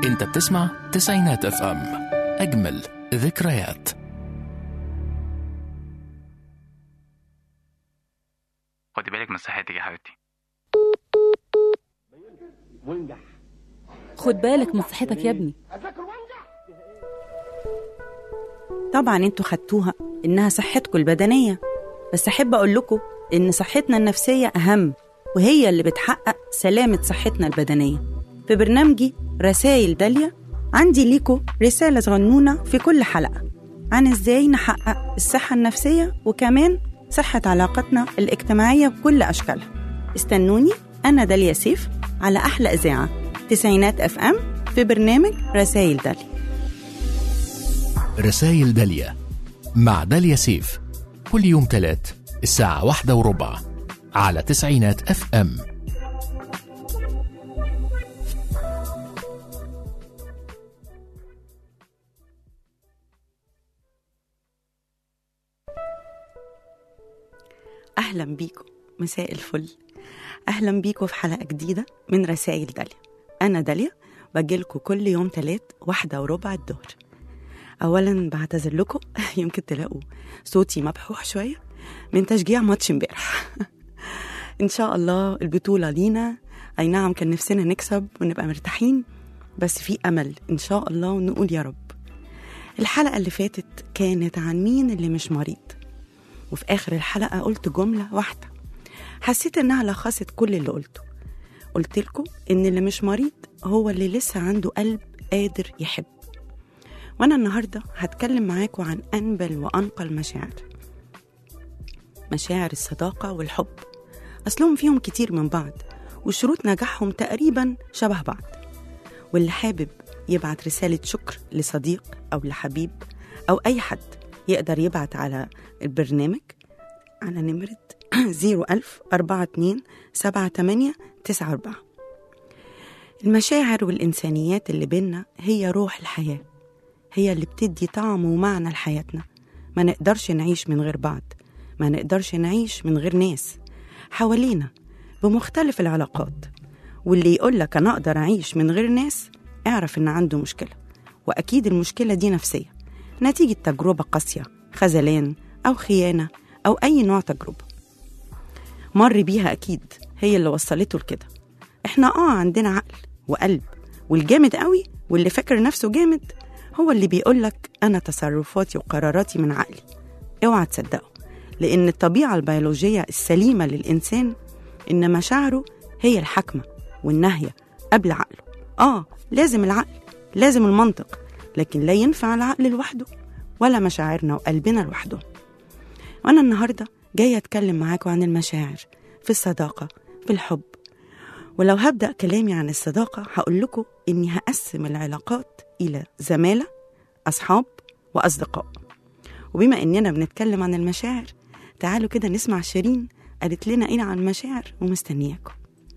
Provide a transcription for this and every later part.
انت بتسمع تسعينات اف ام اجمل ذكريات خدي بالك من صحتك يا حبيبتي خد بالك من صحتك يا ابني طبعا انتوا خدتوها انها صحتكم البدنيه بس احب اقول لكم ان صحتنا النفسيه اهم وهي اللي بتحقق سلامه صحتنا البدنيه في برنامجي رسائل داليا عندي ليكوا رساله صغنونه في كل حلقه عن ازاي نحقق الصحه النفسيه وكمان صحه علاقتنا الاجتماعيه بكل اشكالها استنوني انا داليا سيف على احلى اذاعه تسعينات اف ام في برنامج رسائل داليا رسائل داليا مع داليا سيف كل يوم تلات الساعة واحدة وربع على تسعينات اف ام أهلا بيكم مساء الفل أهلا بيكم في حلقة جديدة من رسائل داليا أنا داليا بجيلكوا كل يوم تلات واحدة وربع الظهر أولا بعتذر لكم يمكن تلاقوا صوتي مبحوح شوية من تشجيع ماتش امبارح إن شاء الله البطولة لينا أي نعم كان نفسنا نكسب ونبقى مرتاحين بس في أمل إن شاء الله ونقول يا رب الحلقة اللي فاتت كانت عن مين اللي مش مريض وفي آخر الحلقة قلت جملة واحدة حسيت إنها لخصت كل اللي قلته قلت لكم إن اللي مش مريض هو اللي لسه عنده قلب قادر يحب وأنا النهاردة هتكلم معاكم عن أنبل وأنقى المشاعر مشاعر الصداقة والحب أصلهم فيهم كتير من بعض وشروط نجاحهم تقريبا شبه بعض واللي حابب يبعت رسالة شكر لصديق أو لحبيب أو أي حد يقدر يبعت على البرنامج على نمرة 01000 42 78 94 المشاعر والإنسانيات اللي بينا هي روح الحياة هي اللي بتدي طعم ومعنى لحياتنا ما نقدرش نعيش من غير بعض ما نقدرش نعيش من غير ناس حوالينا بمختلف العلاقات واللي يقولك أنا أقدر أعيش من غير ناس اعرف إن عنده مشكلة وأكيد المشكلة دي نفسية نتيجة تجربة قاسية خذلان أو خيانة أو أي نوع تجربة مر بيها أكيد هي اللي وصلته لكده إحنا آه عندنا عقل وقلب والجامد قوي واللي فاكر نفسه جامد هو اللي بيقولك أنا تصرفاتي وقراراتي من عقلي اوعى تصدقه لأن الطبيعة البيولوجية السليمة للإنسان إن مشاعره هي الحكمة والنهية قبل عقله آه لازم العقل لازم المنطق لكن لا ينفع العقل لوحده ولا مشاعرنا وقلبنا لوحده وأنا النهاردة جاية أتكلم معاكم عن المشاعر في الصداقة في الحب ولو هبدأ كلامي عن الصداقة هقول لكم إني هقسم العلاقات إلى زمالة أصحاب وأصدقاء وبما إننا بنتكلم عن المشاعر تعالوا كده نسمع شيرين قالت لنا إيه عن المشاعر ومستنياكم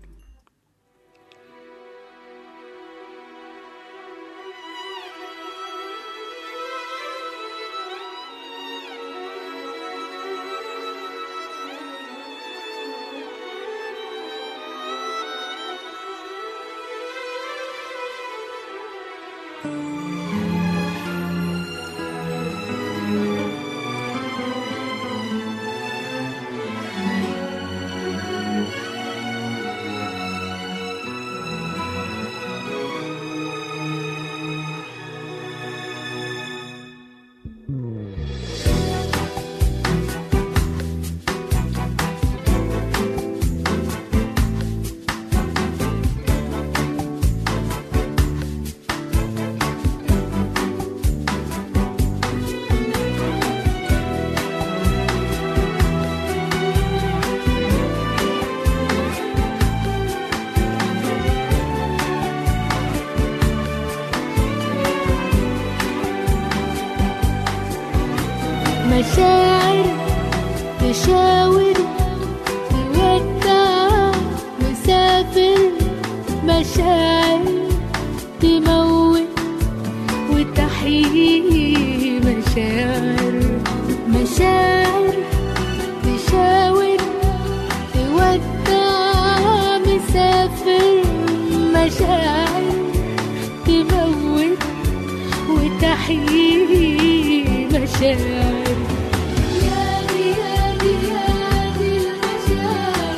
مشاعر تشاور تودع مسافر مشاعر تموت وتحيي مشاعر مشاعر تشاور تودع مسافر مشاعر تموت وتحيي مشاعر يا دي يا دي يا دي المشاعر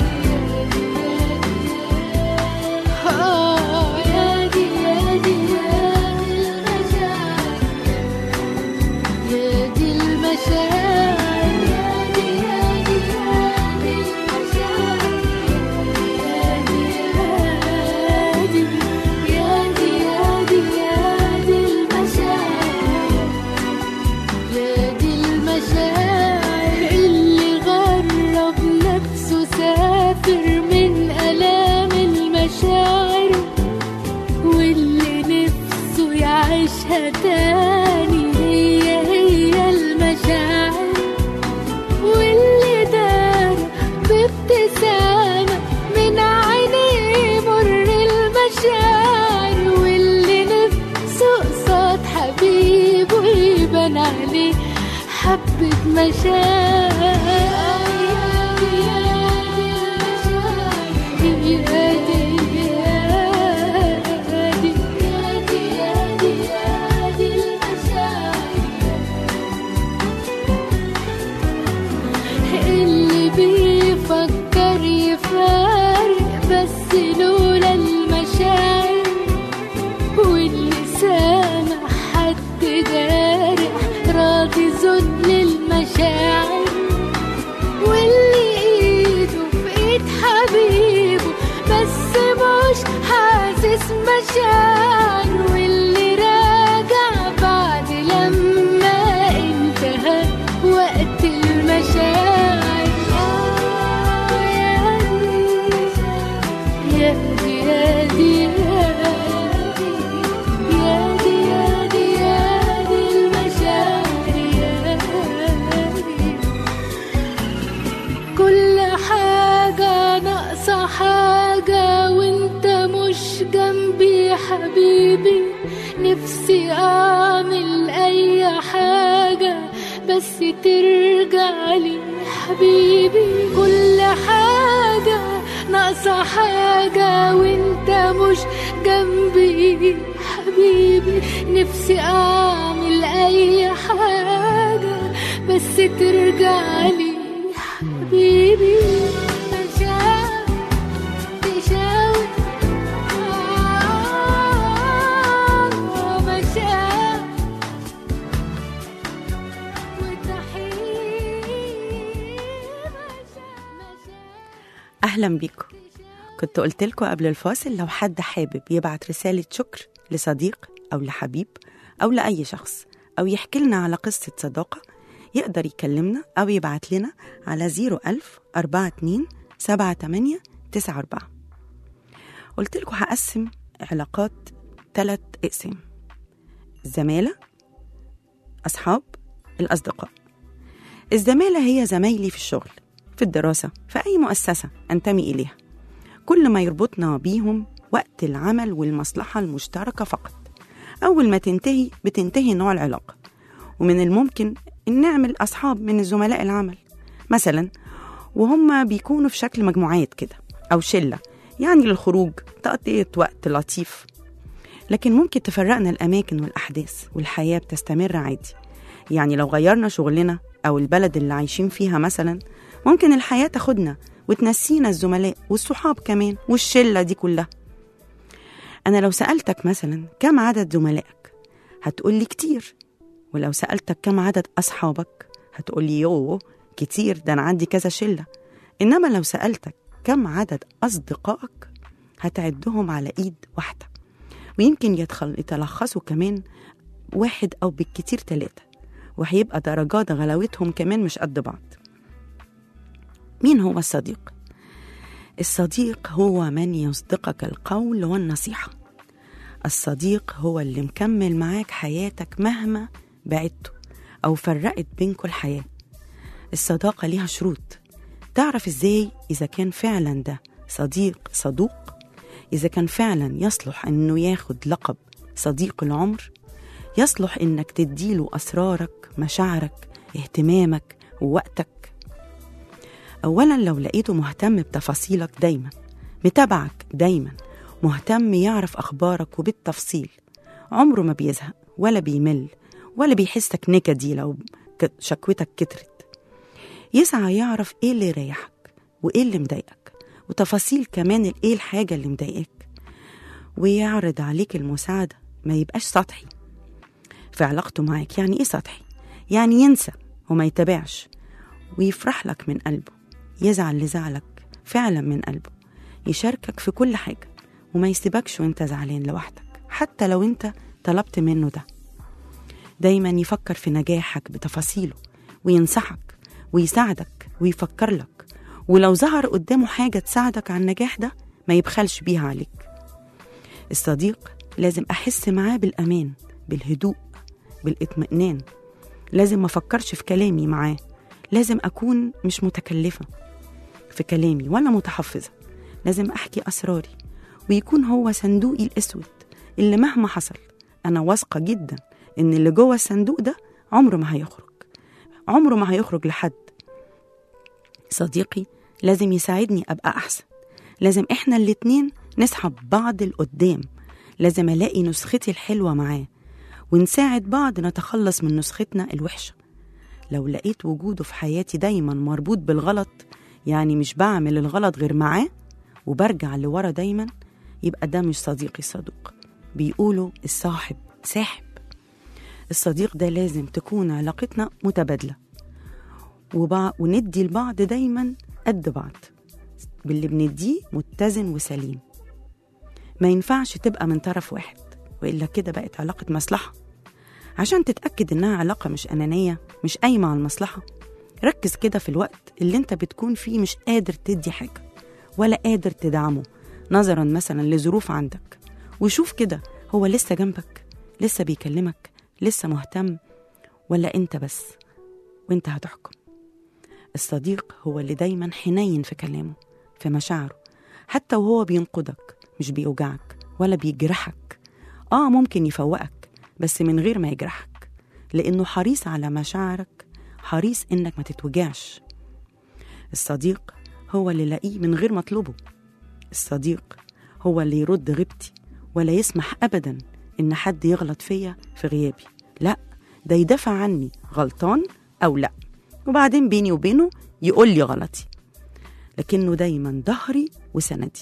آه يا دي يا دي يا دي المشاعر يا دي المشاعر يا دي يا دي يا دي المشاعر يا دي يا دي يا دي يا دي المشاعر يا دي المشاعر اللي غرب نفسه سافر من آلام المشاعر واللي نفسه يعيشها تاني هي هي المشاعر واللي دار بابتسامة من عينيه مر المشاعر واللي نفسه قصاد حبيبه يبان عليه حبة مشاعر اللي بيفكر يفارق بس لولا المشاعر واللي سامع حد جارح راضي ذل المشاعر واللي ايده في ايد حبيبه بس مش حاسس مشاعر واللي راجع بعد لما انتهى وقت المشاعر آه يا دي يا دي يا دي يا دي يا دي يا دي المشاعر يا دي كل حاجة ناقصة حاجة وانت مش جنبي حبيبي نفسي اعمل اي حاجة بس ترجع لي حبيبي كل حاجة ناقصة حاجة وانت مش جنبي حبيبي نفسي اعمل اي حاجة بس ترجع لي حبيبي مشاعر تشاور آه، مشاعر وتحيي مشاعر أهلا بيكم كنت قلت لكم قبل الفاصل لو حد حابب يبعت رسالة شكر لصديق أو لحبيب أو لأي شخص أو يحكي لنا على قصة صداقة يقدر يكلمنا أو يبعت لنا على 01000 42 78 94 قلت لكم هقسم علاقات ثلاث أقسام الزمالة أصحاب الأصدقاء الزمالة هي زمايلي في الشغل في الدراسة في أي مؤسسة أنتمي إليها كل ما يربطنا بيهم وقت العمل والمصلحة المشتركة فقط أول ما تنتهي بتنتهي نوع العلاقة ومن الممكن إن نعمل أصحاب من الزملاء العمل مثلا وهم بيكونوا في شكل مجموعات كده أو شلة يعني للخروج تقضية وقت لطيف لكن ممكن تفرقنا الأماكن والأحداث والحياة بتستمر عادي يعني لو غيرنا شغلنا أو البلد اللي عايشين فيها مثلا ممكن الحياة تاخدنا وتنسينا الزملاء والصحاب كمان والشلة دي كلها أنا لو سألتك مثلا كم عدد زملائك هتقولي كتير ولو سألتك كم عدد أصحابك هتقولي يوه كتير ده أنا عندي كذا شلة إنما لو سألتك كم عدد أصدقائك هتعدهم على إيد واحدة ويمكن يتخل... يتلخصوا كمان واحد أو بالكتير تلاتة وهيبقى درجات غلاوتهم كمان مش قد بعض مين هو الصديق؟ الصديق هو من يصدقك القول والنصيحة الصديق هو اللي مكمل معاك حياتك مهما بعدتوا أو فرقت بينكوا الحياة الصداقة ليها شروط تعرف ازاي إذا كان فعلا ده صديق صدوق إذا كان فعلا يصلح إنه ياخد لقب صديق العمر يصلح إنك تديله أسرارك مشاعرك اهتمامك ووقتك أولا لو لقيته مهتم بتفاصيلك دايما متابعك دايما مهتم يعرف أخبارك وبالتفصيل عمره ما بيزهق ولا بيمل ولا بيحسك نكدي لو ك- شكوتك كترت يسعى يعرف ايه اللي يريحك وايه اللي مضايقك وتفاصيل كمان ال- ايه الحاجة اللي مضايقاك ويعرض عليك المساعدة ما يبقاش سطحي في علاقته معاك يعني ايه سطحي يعني ينسى وما يتابعش ويفرح لك من قلبه يزعل لزعلك فعلا من قلبه يشاركك في كل حاجة وما يسيبكش وانت زعلان لوحدك حتى لو انت طلبت منه ده دايما يفكر في نجاحك بتفاصيله وينصحك ويساعدك ويفكر لك ولو ظهر قدامه حاجة تساعدك على النجاح ده ما يبخلش بيها عليك الصديق لازم أحس معاه بالأمان بالهدوء بالاطمئنان لازم ما أفكرش في كلامي معاه لازم أكون مش متكلفة في كلامي ولا متحفظة لازم أحكي أسراري ويكون هو صندوقي الأسود اللي مهما حصل أنا واثقة جدا إن اللي جوه الصندوق ده عمره ما هيخرج عمره ما هيخرج لحد صديقي لازم يساعدني أبقى أحسن لازم إحنا الاتنين نسحب بعض لقدام لازم ألاقي نسختي الحلوة معاه ونساعد بعض نتخلص من نسختنا الوحشة لو لقيت وجوده في حياتي دايما مربوط بالغلط يعني مش بعمل الغلط غير معاه وبرجع لورا دايما يبقى ده مش صديقي الصدوق بيقولوا الصاحب ساحب الصديق ده لازم تكون علاقتنا متبادلة وبع... وندي لبعض دايما قد بعض باللي بنديه متزن وسليم ما ينفعش تبقى من طرف واحد وإلا كده بقت علاقة مصلحة عشان تتأكد إنها علاقة مش أنانية مش قايمة على المصلحة ركز كده في الوقت اللي انت بتكون فيه مش قادر تدي حاجة ولا قادر تدعمه نظرا مثلا لظروف عندك وشوف كده هو لسه جنبك لسه بيكلمك لسه مهتم ولا انت بس وانت هتحكم الصديق هو اللي دايما حنين في كلامه في مشاعره حتى وهو بينقدك مش بيوجعك ولا بيجرحك اه ممكن يفوقك بس من غير ما يجرحك لانه حريص على مشاعرك حريص انك ما تتوجعش الصديق هو اللي لاقيه من غير ما اطلبه الصديق هو اللي يرد غيبتي ولا يسمح ابدا ان حد يغلط فيا في غيابي لا ده يدافع عني غلطان او لا وبعدين بيني وبينه يقول لي غلطي لكنه دايما ظهري وسندي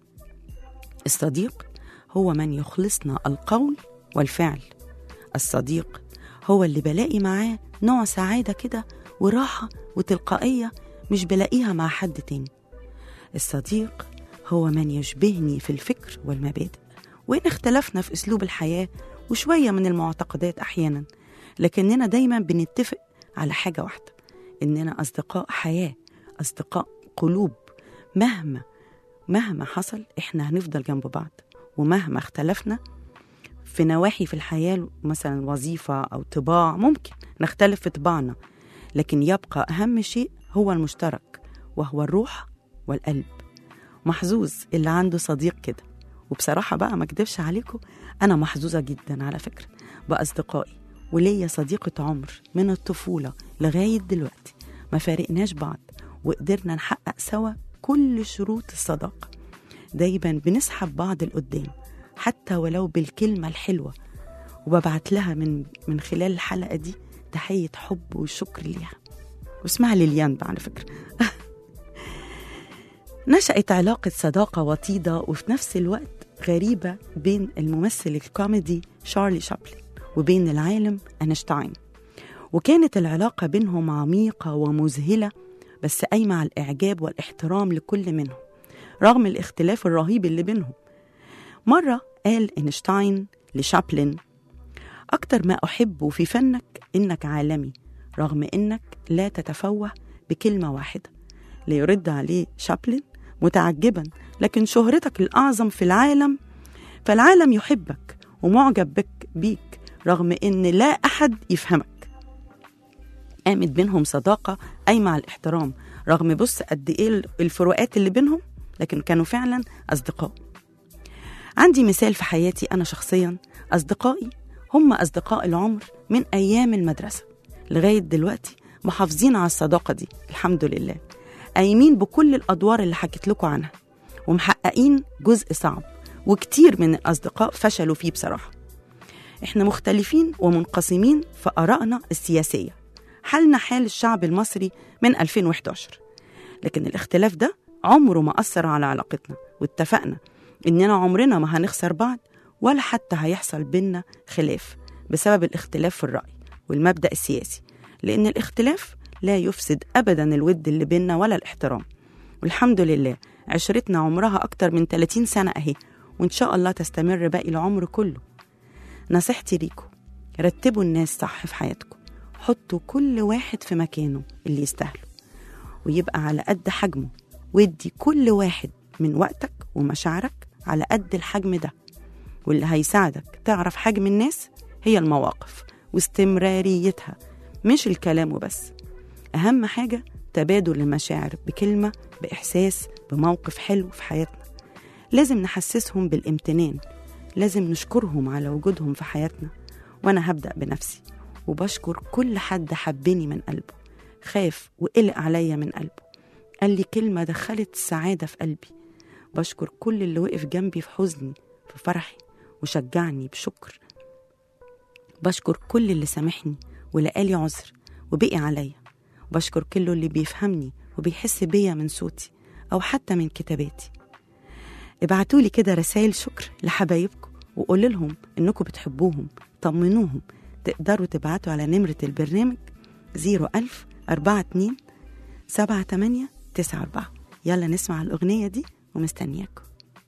الصديق هو من يخلصنا القول والفعل الصديق هو اللي بلاقي معاه نوع سعادة كده وراحة وتلقائية مش بلاقيها مع حد تاني الصديق هو من يشبهني في الفكر والمبادئ وإن اختلفنا في أسلوب الحياة وشوية من المعتقدات أحيانا لكننا دايما بنتفق على حاجة واحدة إننا أصدقاء حياة أصدقاء قلوب مهما مهما حصل إحنا هنفضل جنب بعض ومهما اختلفنا في نواحي في الحياة مثلا وظيفة أو طباع ممكن نختلف في طباعنا لكن يبقى أهم شيء هو المشترك وهو الروح والقلب محظوظ اللي عنده صديق كده وبصراحة بقى ما اكدبش عليكم أنا محظوظة جدا على فكرة بأصدقائي وليا صديقة عمر من الطفولة لغاية دلوقتي ما فارقناش بعض وقدرنا نحقق سوا كل شروط الصداقة دايما بنسحب بعض لقدام حتى ولو بالكلمة الحلوة وببعت لها من من خلال الحلقة دي تحية حب وشكر ليها واسمها ليليان بقى على فكرة نشأت علاقة صداقة وطيدة وفي نفس الوقت غريبة بين الممثل الكوميدي شارلي شابلن وبين العالم أينشتاين وكانت العلاقة بينهم عميقة ومذهلة بس قايمة على الإعجاب والاحترام لكل منهم رغم الاختلاف الرهيب اللي بينهم مرة قال أينشتاين لشابلن أكتر ما أحبه في فنك إنك عالمي رغم إنك لا تتفوه بكلمة واحدة ليرد عليه شابلن متعجبا لكن شهرتك الأعظم في العالم فالعالم يحبك ومعجب بك بيك رغم إن لا أحد يفهمك قامت بينهم صداقة قايمة على الاحترام رغم بص قد إيه الفروقات اللي بينهم لكن كانوا فعلا أصدقاء عندي مثال في حياتي أنا شخصيا أصدقائي هم أصدقاء العمر من أيام المدرسة لغاية دلوقتي محافظين على الصداقة دي الحمد لله قايمين بكل الأدوار اللي حكيت لكم عنها ومحققين جزء صعب وكتير من الأصدقاء فشلوا فيه بصراحة احنا مختلفين ومنقسمين في آرائنا السياسية حالنا حال الشعب المصري من 2011 لكن الاختلاف ده عمره ما أثر على علاقتنا واتفقنا إننا عمرنا ما هنخسر بعض ولا حتى هيحصل بينا خلاف بسبب الاختلاف في الرأي والمبدأ السياسي لأن الاختلاف لا يفسد أبدا الود اللي بينا ولا الاحترام والحمد لله عشرتنا عمرها أكتر من 30 سنة أهي وإن شاء الله تستمر باقي العمر كله نصيحتي ليكم رتبوا الناس صح في حياتكم حطوا كل واحد في مكانه اللي يستاهله ويبقى على قد حجمه وادي كل واحد من وقتك ومشاعرك على قد الحجم ده واللي هيساعدك تعرف حجم الناس هي المواقف واستمراريتها مش الكلام وبس أهم حاجة تبادل المشاعر بكلمة بإحساس بموقف حلو في حياتنا لازم نحسسهم بالامتنان لازم نشكرهم على وجودهم في حياتنا وأنا هبدأ بنفسي وبشكر كل حد حبني من قلبه خاف وقلق عليا من قلبه قال لي كلمة دخلت السعادة في قلبي بشكر كل اللي وقف جنبي في حزني في فرحي وشجعني بشكر بشكر كل اللي سامحني ولقالي عذر وبقي عليا بشكر كل اللي بيفهمني وبيحس بيا من صوتي أو حتى من كتاباتي ابعتولي كده رسائل شكر لحبايبكم وقول لهم إنكم بتحبوهم طمنوهم تقدروا تبعتوا على نمرة البرنامج 01000 42 78 94 يلا نسمع الأغنية دي ومستنياكم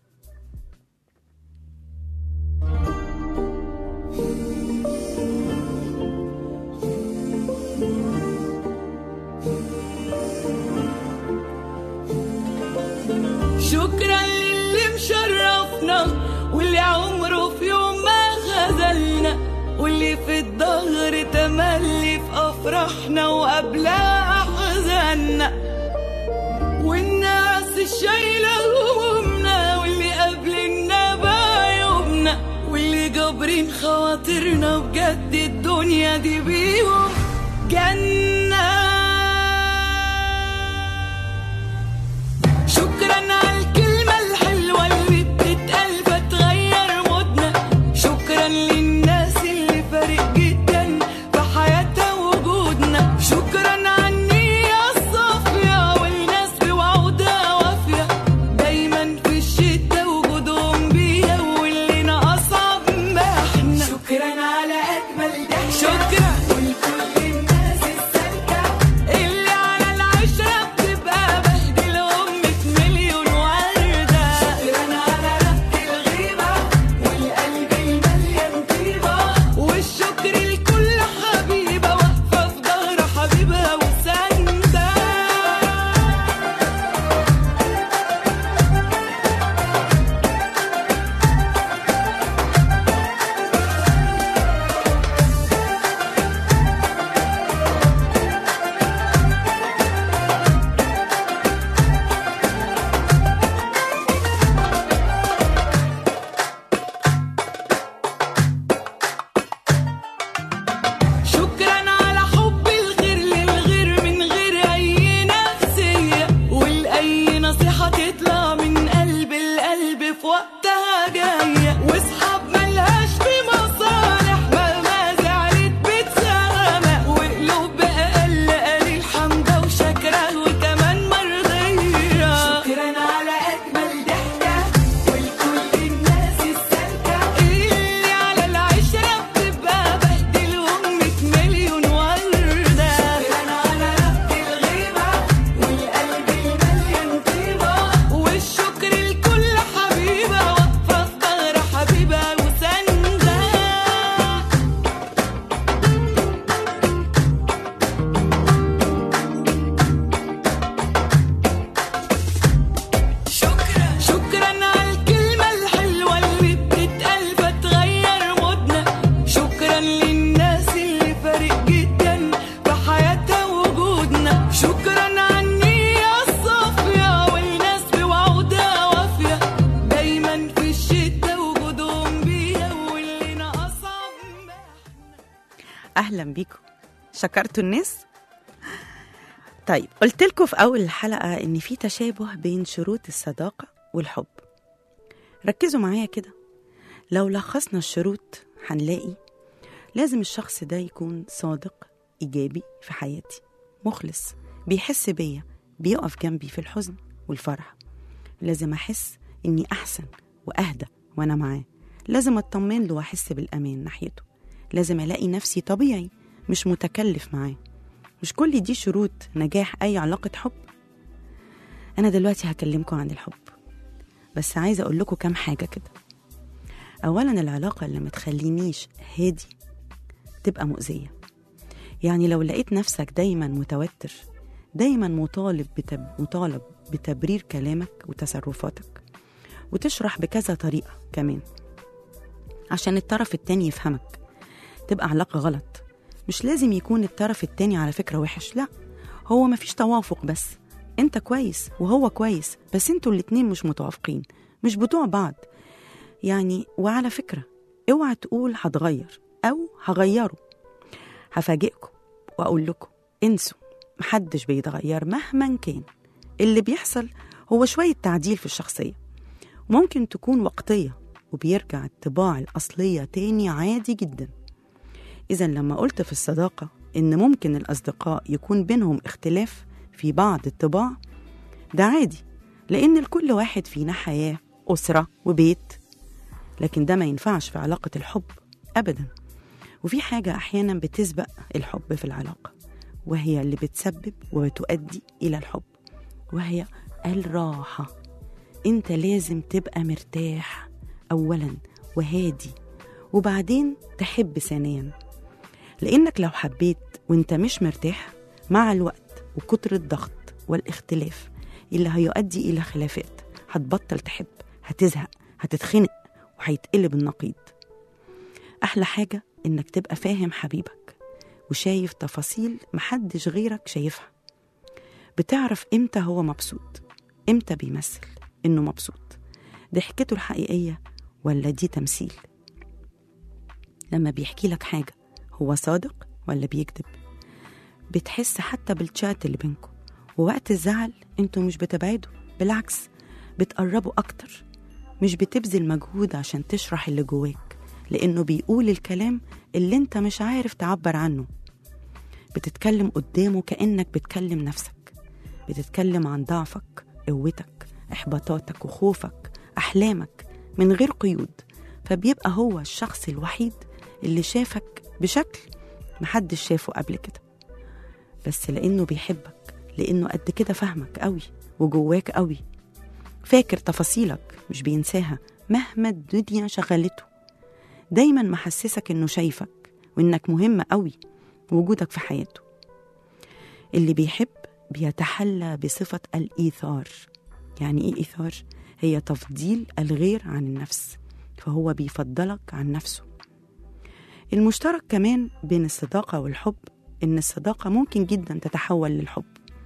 شكرا للي مشرفنا واللي عمره في يوم ما خذلنا واللي في الظهر تملي في افراحنا وقبلها احزاننا والناس الشايله همومنا واللي قابلنا بعيوبنا واللي جابرين خواطرنا بجد الدنيا دي بيهم جنه شكرا على الكلمة الحلوة اللي بتتقال فتغير مودنا شكرا للناس اللي فارق جدا في حياتها وجودنا شكرا على النية الصافية والناس بوعودها وافية دايما في الشدة وجودهم بيا واللي أصعب ما احنا شكرا على أجمل ضحكة شكرا ولكل الناس السالكة اللي على العشرة بتبقى بهدلهم مية مليون وردة شكرا على ربط الغيبة والقلب المليان طيبة والشكر لكل حبيبة واقفة في ظهر حبيبها وساندة شكرا على حب الغير للغير من غير اي نفسية والاي نصيحة تطلع من قلب القلب في وقتها جاية واصحاب ملهاش في مصالح مهما زعلت بتسامح وقلوب بأقل قليل حمدة وشكرة وكمان مرضية شكرا على أجمل ضحكة ولكل الناس السالكة اللي على العشرة بتبقى بهدلهم مية مليون وردة شكرا على ربط الغيبة والقلب المليان طيبة والشكر لكل حبيبة واقفة في ظهر حبيبها وساندة شكرا شكرا على الكلمة الحلوة اللي بتتقال فتغير مودنا شكرا للناس اللي فارق جدا في حياتها وجودنا شكرا على النية الصافية والناس بوعودها وافية دايما في الشدة وجودهم بيا واللي أصعب ما أهلا بيكم شكرتوا الناس طيب قلت لكم في أول الحلقة إن في تشابه بين شروط الصداقة والحب ركزوا معايا كده لو لخصنا الشروط هنلاقي لازم الشخص ده يكون صادق إيجابي في حياتي مخلص بيحس بيا بيقف جنبي في الحزن والفرح لازم أحس إني أحسن وأهدى وأنا معاه لازم أطمن له وأحس بالأمان ناحيته لازم ألاقي نفسي طبيعي مش متكلف معاه مش كل دي شروط نجاح أي علاقة حب أنا دلوقتي هكلمكم عن الحب بس عايزة أقول لكم كام حاجة كده أولا العلاقة اللي متخلينيش هادي تبقى مؤذية يعني لو لقيت نفسك دايما متوتر دايما مطالب بتب... مطالب بتبرير كلامك وتصرفاتك وتشرح بكذا طريقة كمان عشان الطرف التاني يفهمك تبقى علاقة غلط مش لازم يكون الطرف التاني على فكرة وحش لا هو مفيش توافق بس انت كويس وهو كويس بس انتوا الاتنين مش متوافقين مش بتوع بعض يعني وعلى فكرة اوعى تقول هتغير او هغيره هفاجئكم واقول لكم انسوا محدش بيتغير مهما كان اللي بيحصل هو شوية تعديل في الشخصية ممكن تكون وقتية وبيرجع الطباع الأصلية تاني عادي جدا إذا لما قلت في الصداقة إن ممكن الأصدقاء يكون بينهم اختلاف في بعض الطباع ده عادي لأن لكل واحد فينا حياة أسرة وبيت لكن ده ما ينفعش في علاقة الحب أبدا وفي حاجة أحيانا بتسبق الحب في العلاقة وهي اللي بتسبب وبتؤدي إلى الحب وهي الراحة أنت لازم تبقى مرتاح أولا وهادي وبعدين تحب ثانيا لأنك لو حبيت وأنت مش مرتاح مع الوقت وكتر الضغط والاختلاف اللي هيؤدي إلى خلافات هتبطل تحب هتزهق هتتخنق وهيتقلب النقيض أحلى حاجة إنك تبقى فاهم حبيبك وشايف تفاصيل محدش غيرك شايفها بتعرف إمتى هو مبسوط إمتى بيمثل إنه مبسوط ضحكته الحقيقية ولا دي تمثيل لما بيحكي لك حاجة هو صادق ولا بيكذب بتحس حتى بالشات اللي بينكم ووقت الزعل انتوا مش بتبعدوا بالعكس بتقربوا أكتر مش بتبذل مجهود عشان تشرح اللي جواك لأنه بيقول الكلام اللي انت مش عارف تعبر عنه بتتكلم قدامه كأنك بتكلم نفسك بتتكلم عن ضعفك قوتك إحباطاتك وخوفك أحلامك من غير قيود فبيبقى هو الشخص الوحيد اللي شافك بشكل محدش شافه قبل كده بس لأنه بيحبك لأنه قد كده فاهمك قوي وجواك قوي فاكر تفاصيلك مش بينساها مهما الدنيا شغلته دايما محسسك انه شايفك وانك مهم قوي وجودك في حياته اللي بيحب بيتحلى بصفة الإيثار يعني إيه إيثار؟ هي تفضيل الغير عن النفس فهو بيفضلك عن نفسه المشترك كمان بين الصداقة والحب إن الصداقة ممكن جدا تتحول للحب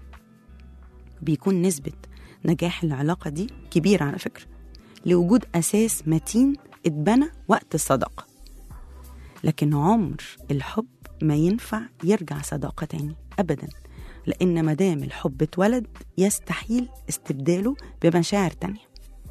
بيكون نسبة نجاح العلاقة دي كبيرة على فكرة لوجود أساس متين اتبنى وقت الصداقة لكن عمر الحب ما ينفع يرجع صداقة تاني أبدا لأن مدام الحب اتولد يستحيل استبداله بمشاعر تانية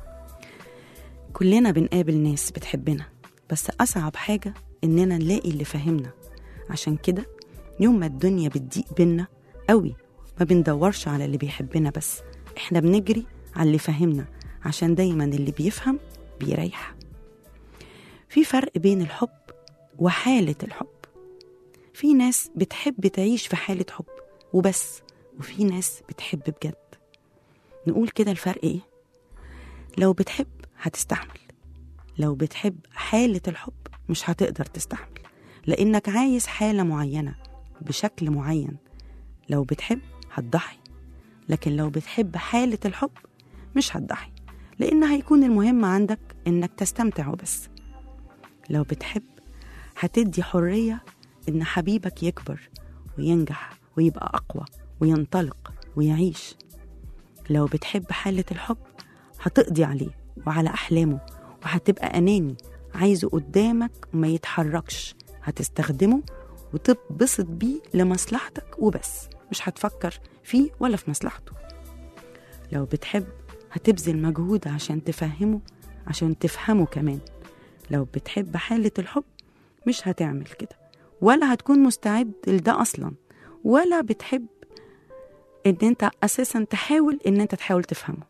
كلنا بنقابل ناس بتحبنا بس أصعب حاجة إننا نلاقي اللي فاهمنا عشان كده يوم ما الدنيا بتضيق بينا قوي ما بندورش على اللي بيحبنا بس احنا بنجري على اللي فاهمنا عشان دايما اللي بيفهم بيريح في فرق بين الحب وحالة الحب في ناس بتحب تعيش في حالة حب وبس وفي ناس بتحب بجد نقول كده الفرق ايه لو بتحب هتستحمل لو بتحب حالة الحب مش هتقدر تستحمل لأنك عايز حالة معينة بشكل معين لو بتحب هتضحي لكن لو بتحب حالة الحب مش هتضحي لأن هيكون المهم عندك إنك تستمتع وبس لو بتحب هتدي حرية إن حبيبك يكبر وينجح ويبقى أقوى وينطلق ويعيش لو بتحب حالة الحب هتقضي عليه وعلى أحلامه وهتبقى أناني عايزه قدامك وما يتحركش هتستخدمه وتتبسط بيه لمصلحتك وبس مش هتفكر فيه ولا في مصلحته لو بتحب هتبذل مجهود عشان تفهمه عشان تفهمه كمان لو بتحب حالة الحب مش هتعمل كده ولا هتكون مستعد لده اصلا ولا بتحب ان انت اساسا تحاول ان انت تحاول تفهمه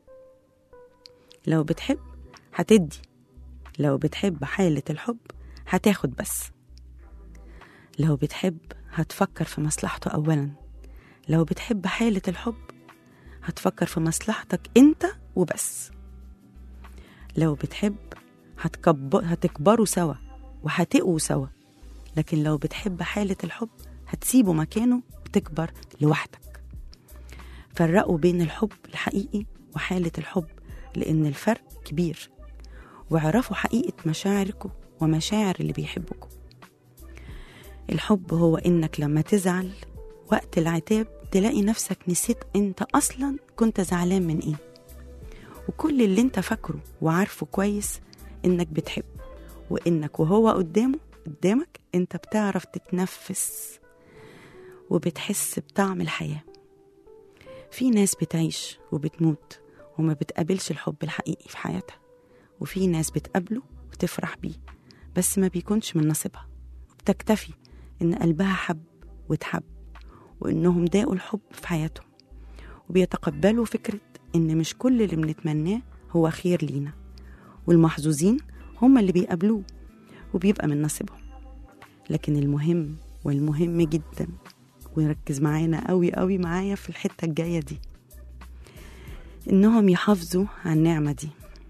لو بتحب هتدي لو بتحب حالة الحب هتاخد بس لو بتحب هتفكر في مصلحته أولا لو بتحب حالة الحب هتفكر في مصلحتك أنت وبس لو بتحب هتكبر هتكبروا سوا وهتقوا سوا لكن لو بتحب حالة الحب هتسيبه مكانه وتكبر لوحدك فرقوا بين الحب الحقيقي وحالة الحب لأن الفرق كبير واعرفوا حقيقة مشاعركم ومشاعر اللي بيحبكم الحب هو إنك لما تزعل وقت العتاب تلاقي نفسك نسيت أنت أصلا كنت زعلان من إيه وكل اللي أنت فاكره وعارفه كويس إنك بتحب وإنك وهو قدامه قدامك أنت بتعرف تتنفس وبتحس بطعم الحياة في ناس بتعيش وبتموت وما بتقابلش الحب الحقيقي في حياتها وفي ناس بتقابله وتفرح بيه بس ما بيكونش من نصيبها وبتكتفي إن قلبها حب وتحب وإنهم داقوا الحب في حياتهم وبيتقبلوا فكرة إن مش كل اللي بنتمناه هو خير لينا والمحظوظين هم اللي بيقابلوه وبيبقى من نصيبهم لكن المهم والمهم جدا وركز معانا قوي قوي معايا في الحتة الجاية دي إنهم يحافظوا على النعمة دي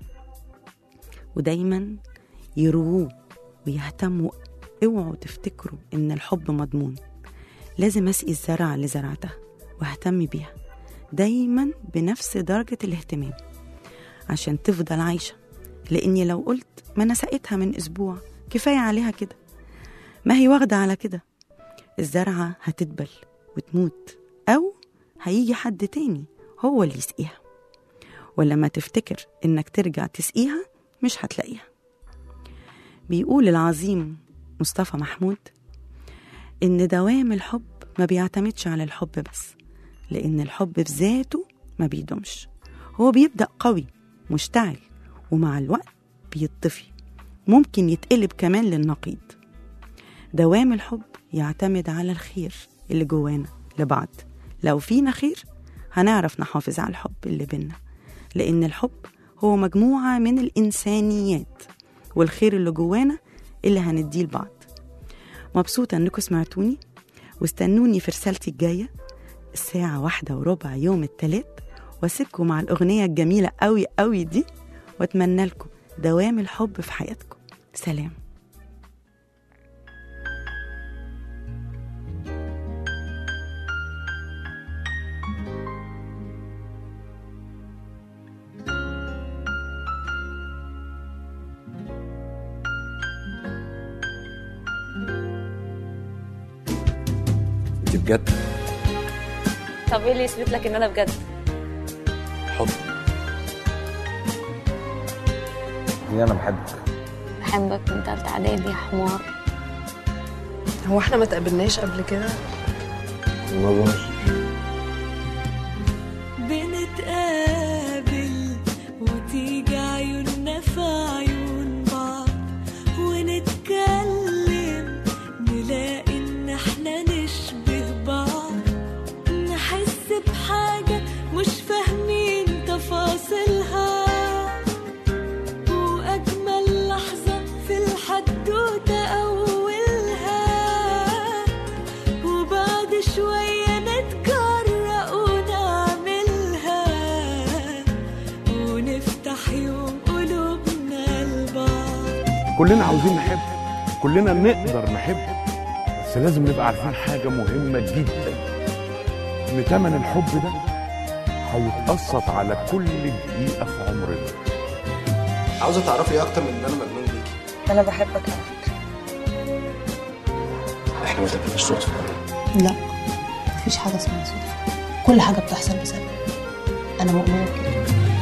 ودايما يرووه ويهتموا اوعوا تفتكروا ان الحب مضمون لازم اسقي الزرع اللي زرعتها واهتم بيها دايما بنفس درجة الاهتمام عشان تفضل عايشة لاني لو قلت ما انا سقيتها من اسبوع كفاية عليها كده ما هي واخدة على كده الزرعة هتدبل وتموت أو هيجي حد تاني هو اللي يسقيها ولما تفتكر إنك ترجع تسقيها مش هتلاقيها بيقول العظيم مصطفى محمود إن دوام الحب ما بيعتمدش على الحب بس لأن الحب بذاته ما بيدومش هو بيبدأ قوي مشتعل ومع الوقت بيطفي ممكن يتقلب كمان للنقيض دوام الحب يعتمد على الخير اللي جوانا لبعض لو فينا خير هنعرف نحافظ على الحب اللي بينا لأن الحب هو مجموعة من الإنسانيات والخير اللي جوانا اللي هنديه لبعض مبسوطة إنكم سمعتوني واستنوني في رسالتي الجاية الساعة واحدة وربع يوم التلات واسيبكم مع الأغنية الجميلة قوي قوي دي واتمنى لكم دوام الحب في حياتكم سلام انت بجد طب ايه اللي يثبت لك ان انا بجد حب دي انا بحبك بحبك من تالتة اعدادي يا حمار هو احنا ما تقابلناش قبل كده ما اظنش بنتقابل وتيجي عيوننا في عيون بعض ونتكلم نلاقي ان احنا نشبه بعض نحس بحاجة مش فاهمين تفاصيلها وأجمل لحظة في الحدوتة أولها وبعد شوية نتجرأ ونعملها ونفتح يوم قلوبنا لبعض كلنا عاوزين نحب كلنا نقدر نحب بس لازم نبقى عارفين حاجة مهمة جدا إن تمن الحب ده هيتقسط على كل دقيقة في عمرنا عاوزه تعرفي ايه اكتر من ان انا مجنون بيكي انا بحبك على فكرة احنا ما تبقاش صدفه لا مفيش حاجة اسمها صدفة كل حاجة بتحصل بسبب أنا مؤمنة بكده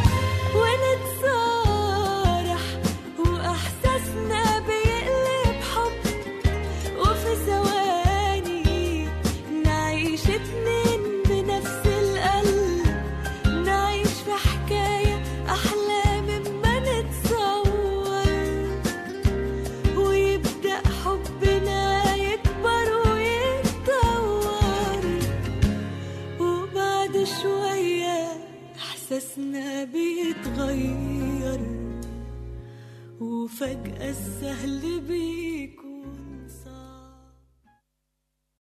ونتصارح وإحساسنا بيقلب حب وفي ثواني نعيش اتنين بنفس القلب نعيش في حكاية أحلى مما نتصور ويبدأ حبنا يكبر شوية إحساسنا بيتغير وفجأة السهل بيكون